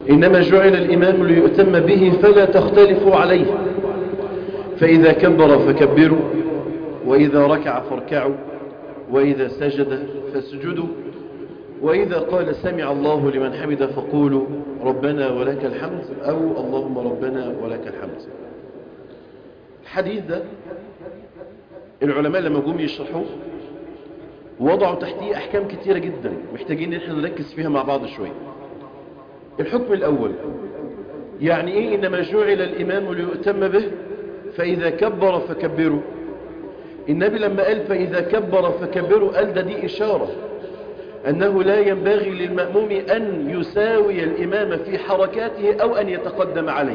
إنما جعل الإمام ليؤتم به فلا تختلفوا عليه فإذا كبر فكبروا وإذا ركع فاركعوا وإذا سجد فاسجدوا وإذا قال سمع الله لمن حمد فقولوا ربنا ولك الحمد أو اللهم ربنا ولك الحمد الحديث ده العلماء لما جم يشرحوه وضعوا تحتيه أحكام كتيرة جدا محتاجين ان احنا نركز فيها مع بعض شوية الحكم الأول يعني إيه إنما جعل الإمام ليؤتم به فإذا كبر فكبروا النبي لما قال فإذا كبر فكبروا قال ده دي إشارة أنه لا ينبغي للمأموم أن يساوي الإمام في حركاته أو أن يتقدم عليه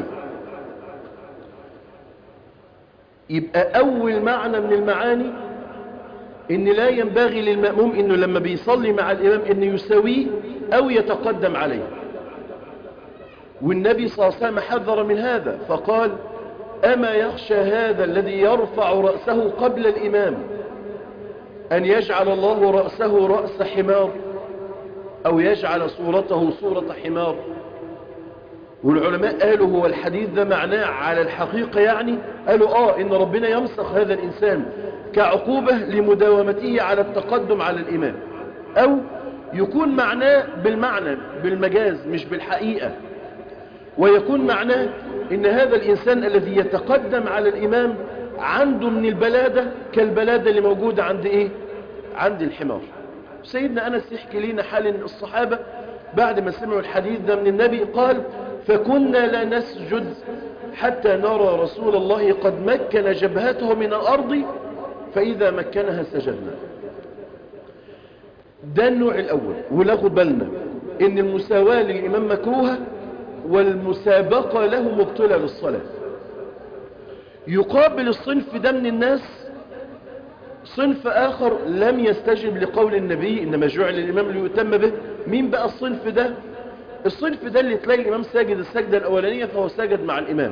يبقى أول معنى من المعاني إن لا ينبغي للمأموم إنه لما بيصلي مع الإمام إنه يساويه أو يتقدم عليه والنبي صلى الله عليه وسلم حذر من هذا فقال أما يخشى هذا الذي يرفع رأسه قبل الإمام أن يجعل الله رأسه رأس حمار أو يجعل صورته صورة حمار والعلماء قالوا هو الحديث ده معناه على الحقيقة يعني قالوا آه إن ربنا يمسخ هذا الإنسان كعقوبة لمداومته على التقدم على الإمام أو يكون معناه بالمعنى بالمجاز مش بالحقيقة ويكون معناه إن هذا الإنسان الذي يتقدم على الإمام عنده من البلادة كالبلادة اللي موجودة عند إيه عند الحمار سيدنا أنس يحكي لنا حال الصحابة بعد ما سمعوا الحديث ده من النبي قال فكنا لا نسجد حتى نرى رسول الله قد مكن جبهته من الأرض فإذا مكنها سجدنا ده النوع الأول وناخد بالنا إن المساواة للإمام مكروهة والمسابقة له مبطلة للصلاة يقابل الصنف ده من الناس صنف آخر لم يستجب لقول النبي إنما جعل الإمام ليؤتم به مين بقى الصنف ده الصنف ده اللي تلاقي الإمام ساجد السجدة الأولانية فهو ساجد مع الإمام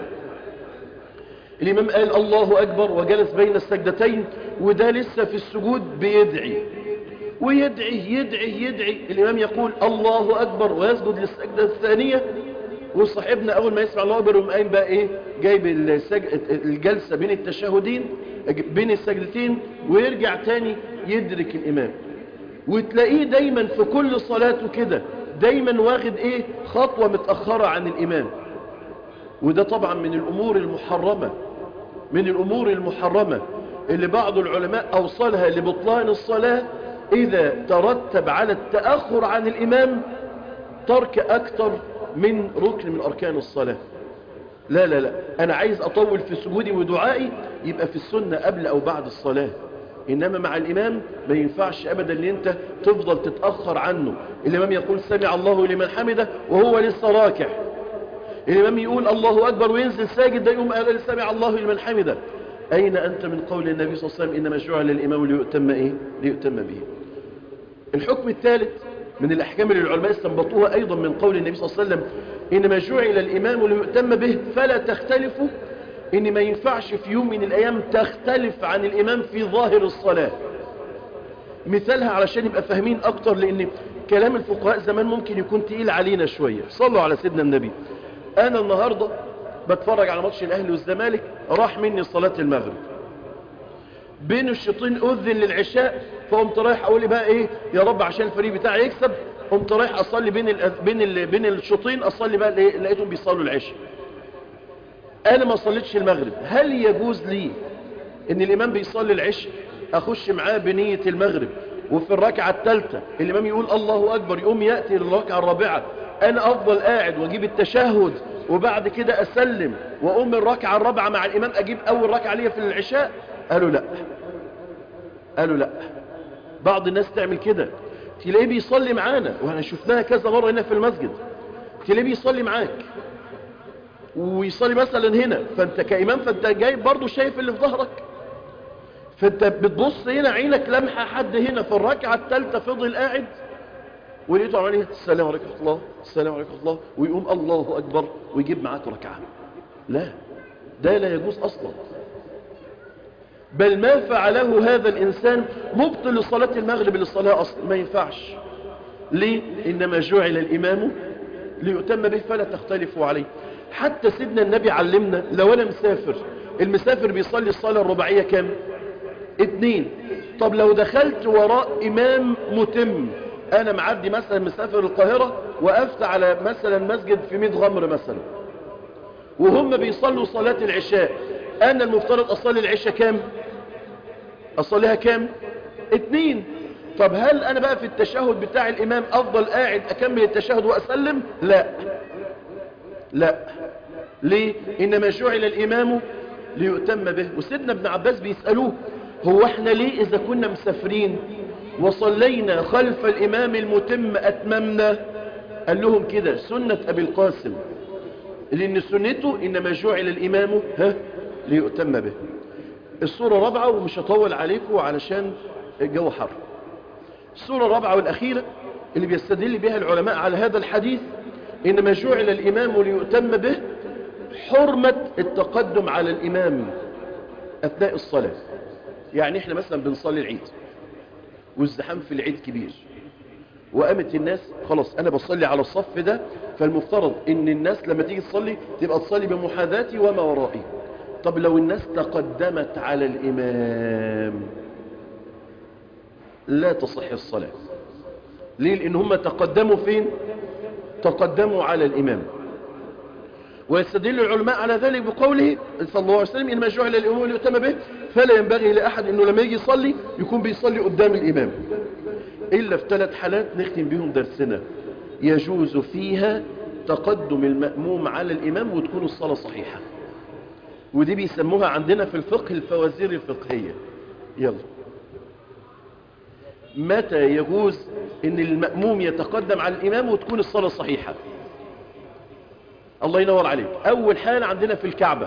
الإمام قال الله أكبر وجلس بين السجدتين وده لسه في السجود بيدعي ويدعي يدعي يدعي الإمام يقول الله أكبر ويسجد للسجدة الثانية وصاحبنا أول ما يسمع الله أكبر يقوم قايم بقى إيه جايب السج... الجلسة بين التشهدين بين السجدتين ويرجع تاني يدرك الإمام وتلاقيه دايما في كل صلاته كده دايما واخد إيه خطوة متأخرة عن الإمام وده طبعا من الأمور المحرمة من الأمور المحرمة اللي بعض العلماء أوصلها لبطلان الصلاة إذا ترتب على التأخر عن الإمام ترك أكثر من ركن من أركان الصلاة لا لا لا أنا عايز أطول في سجودي ودعائي يبقى في السنة قبل أو بعد الصلاة إنما مع الإمام ما ينفعش أبدا أن أنت تفضل تتأخر عنه الإمام يقول سمع الله لمن حمده وهو لسه راكع الإمام يقول الله أكبر وينزل ساجد ده يقوم قال سمع الله لمن حمده أين أنت من قول النبي صلى الله عليه وسلم إنما جعل الإمام ليؤتم إيه؟ ليؤتم به الحكم الثالث من الأحكام اللي العلماء استنبطوها أيضا من قول النبي صلى الله عليه وسلم إنما جعل الإمام ليؤتم به فلا تختلفوا إن ما ينفعش في يوم من الأيام تختلف عن الإمام في ظاهر الصلاة مثالها علشان يبقى فاهمين أكتر لأن كلام الفقهاء زمان ممكن يكون تقيل علينا شوية صلوا على سيدنا النبي أنا النهاردة بتفرج على ماتش الأهلي والزمالك راح مني صلاة المغرب بين الشوطين أذن للعشاء فقمت رايح أقول بقى إيه يا رب عشان الفريق بتاعي يكسب قمت رايح أصلي بين ال بين ال بين الشوطين أصلي بقى إيه لقيتهم بيصلوا العشاء أنا ما صليتش المغرب هل يجوز لي إن الإمام بيصلي العشاء أخش معاه بنية المغرب وفي الركعة الثالثة الإمام يقول الله أكبر يقوم يأتي للركعة الرابعة أنا أفضل قاعد وأجيب التشهد وبعد كده أسلم وأقوم الركعة الرابعة مع الإمام أجيب أول ركعة ليا في العشاء قالوا لا قالوا لا بعض الناس تعمل كده تلاقيه بيصلي معانا وانا شفناها كذا مرة هنا في المسجد تلاقيه بيصلي معاك ويصلي مثلا هنا فانت كإمام فانت جاي برضو شايف اللي في ظهرك فانت بتبص هنا عينك لمحة حد هنا في الركعة الثالثة فضل قاعد ولقيته عمال ايه السلام عليكم ورحمة الله السلام عليكم ورحمة الله ويقوم الله أكبر ويجيب معاك ركعة لا ده لا يجوز أصلا بل ما فعله هذا الإنسان مبطل لصلاة المغرب للصلاة أصلا ما ينفعش ليه إنما جعل الإمام ليؤتم به فلا تختلفوا عليه حتى سيدنا النبي علمنا لو انا مسافر المسافر بيصلي الصلاة الرباعية كام اتنين طب لو دخلت وراء امام متم انا معدي مثلا مسافر القاهرة وقفت على مثلا مسجد في ميت غمر مثلا وهم بيصلوا صلاة العشاء انا المفترض اصلي العشاء كام اصليها كام اتنين طب هل انا بقى في التشهد بتاع الامام افضل قاعد اكمل التشهد واسلم لا لا ليه انما جعل الامام ليؤتم به وسيدنا ابن عباس بيسألوه هو احنا ليه اذا كنا مسافرين وصلينا خلف الامام المتم اتممنا قال لهم كده سنة ابي القاسم لان سنته انما جعل الامام ها ليؤتم به الصورة رابعة ومش هطول عليكم علشان الجو حر الصورة الرابعة والأخيرة اللي بيستدل بها العلماء على هذا الحديث إنما جعل الإمام ليؤتم به حرمة التقدم على الإمام أثناء الصلاة يعني إحنا مثلا بنصلي العيد والزحام في العيد كبير وقامت الناس خلاص أنا بصلي على الصف ده فالمفترض إن الناس لما تيجي تصلي تبقى تصلي بمحاذاتي وما ورائي طب لو الناس تقدمت على الإمام لا تصح الصلاة ليه لأن هم تقدموا فين تقدموا على الإمام ويستدل العلماء على ذلك بقوله صلى الله عليه وسلم إنما جعل الإمام ليؤتم به فلا ينبغي لأحد أنه لما يجي يصلي يكون بيصلي قدام الإمام إلا في ثلاث حالات نختم بهم درسنا يجوز فيها تقدم المأموم على الإمام وتكون الصلاة صحيحة ودي بيسموها عندنا في الفقه الفوازير الفقهية يلا متى يجوز ان المأموم يتقدم على الامام وتكون الصلاة صحيحة الله ينور عليك اول حالة عندنا في الكعبة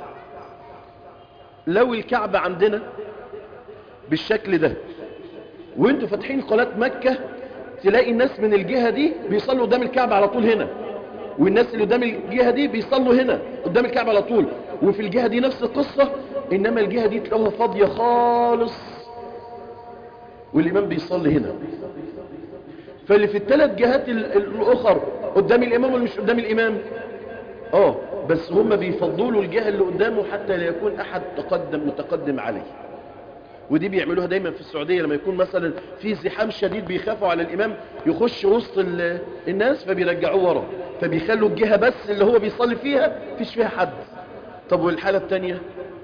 لو الكعبة عندنا بالشكل ده وانتوا فاتحين قناة مكة تلاقي الناس من الجهة دي بيصلوا قدام الكعبة على طول هنا والناس اللي قدام الجهة دي بيصلوا هنا قدام الكعبة على طول وفي الجهة دي نفس القصة انما الجهة دي تلاقوها فاضية خالص والإمام بيصلي هنا فاللي في الثلاث جهات الأخر قدام الإمام ولا مش قدام الإمام اه بس هم بيفضلوا له الجهة اللي قدامه حتى لا يكون أحد تقدم متقدم عليه ودي بيعملوها دايما في السعودية لما يكون مثلا في زحام شديد بيخافوا على الإمام يخش وسط الناس فبيرجعوه ورا فبيخلوا الجهة بس اللي هو بيصلي فيها فيش فيها حد طب والحالة الثانية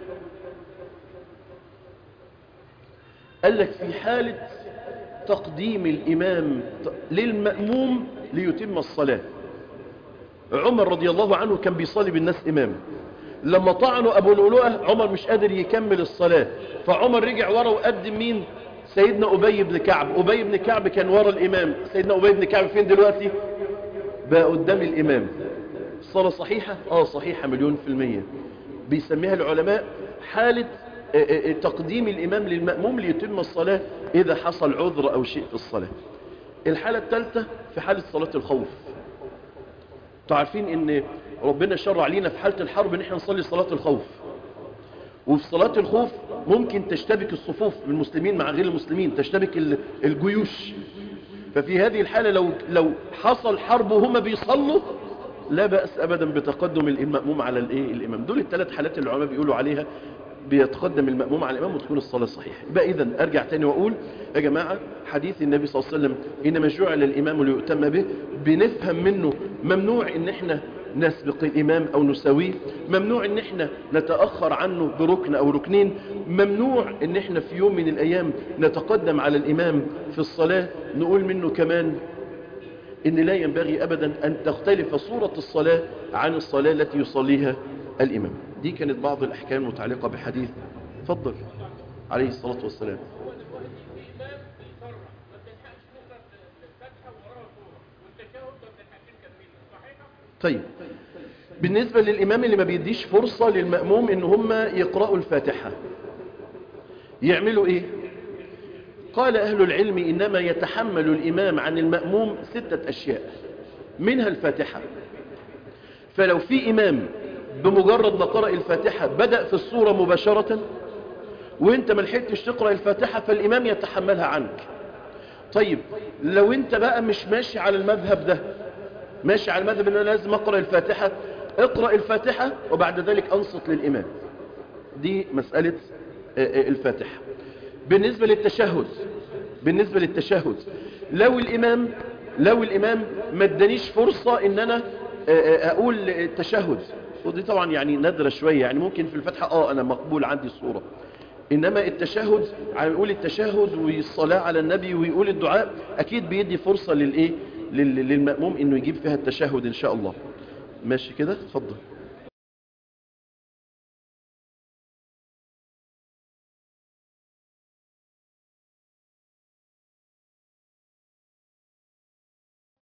قال لك في حالة تقديم الإمام للمأموم ليتم الصلاة عمر رضي الله عنه كان بيصلي بالناس إمام لما طعنوا أبو لؤلؤة عمر مش قادر يكمل الصلاة فعمر رجع ورا وقدم مين سيدنا أبي بن كعب أبي بن كعب كان ورا الإمام سيدنا أبي بن كعب فين دلوقتي بقى قدام الإمام الصلاة صحيحة آه صحيحة مليون في المية بيسميها العلماء حالة تقديم الإمام للمأموم ليتم الصلاة إذا حصل عذر أو شيء في الصلاة الحالة الثالثة في حالة صلاة الخوف تعرفين ان ربنا شرع لنا في حالة الحرب ان احنا نصلي صلاة الخوف وفي صلاة الخوف ممكن تشتبك الصفوف المسلمين مع غير المسلمين تشتبك الجيوش ففي هذه الحالة لو, لو حصل حرب وهم بيصلوا لا بأس أبدا بتقدم المأموم على الإيه الإمام دول الثلاث حالات اللي العلماء بيقولوا عليها بيتقدم المأموم على الإمام وتكون الصلاة صحيحة يبقى إذن أرجع تاني وأقول يا جماعة حديث النبي صلى الله عليه وسلم إنما جعل الإمام ليؤتم به بنفهم منه ممنوع إن إحنا نسبق الإمام أو نساويه ممنوع إن إحنا نتأخر عنه بركن أو ركنين ممنوع إن إحنا في يوم من الأيام نتقدم على الإمام في الصلاة نقول منه كمان إن لا ينبغي أبدا أن تختلف صورة الصلاة عن الصلاة التي يصليها الإمام دي كانت بعض الأحكام المتعلقة بحديث فضل عليه الصلاة والسلام طيب بالنسبة للإمام اللي ما بيديش فرصة للمأموم إن هم يقرأوا الفاتحة يعملوا إيه قال أهل العلم إنما يتحمل الإمام عن المأموم ستة أشياء منها الفاتحة فلو في إمام بمجرد ما قرأ الفاتحة بدأ في الصورة مباشرة وانت ما لحقتش تقرأ الفاتحة فالإمام يتحملها عنك طيب لو انت بقى مش ماشي على المذهب ده ماشي على المذهب ان انا لازم اقرأ الفاتحة اقرأ الفاتحة وبعد ذلك انصت للامام دي مسألة الفاتحة بالنسبة للتشهد بالنسبة للتشهد لو الامام لو الامام ما ادانيش فرصة ان انا اقول التشهد ودي طبعا يعني نادرة شوية يعني ممكن في الفتحة اه انا مقبول عندي الصورة انما التشهد يقول التشهد والصلاة على النبي ويقول الدعاء اكيد بيدي فرصة للايه للمأموم انه يجيب فيها التشهد ان شاء الله ماشي كده اتفضل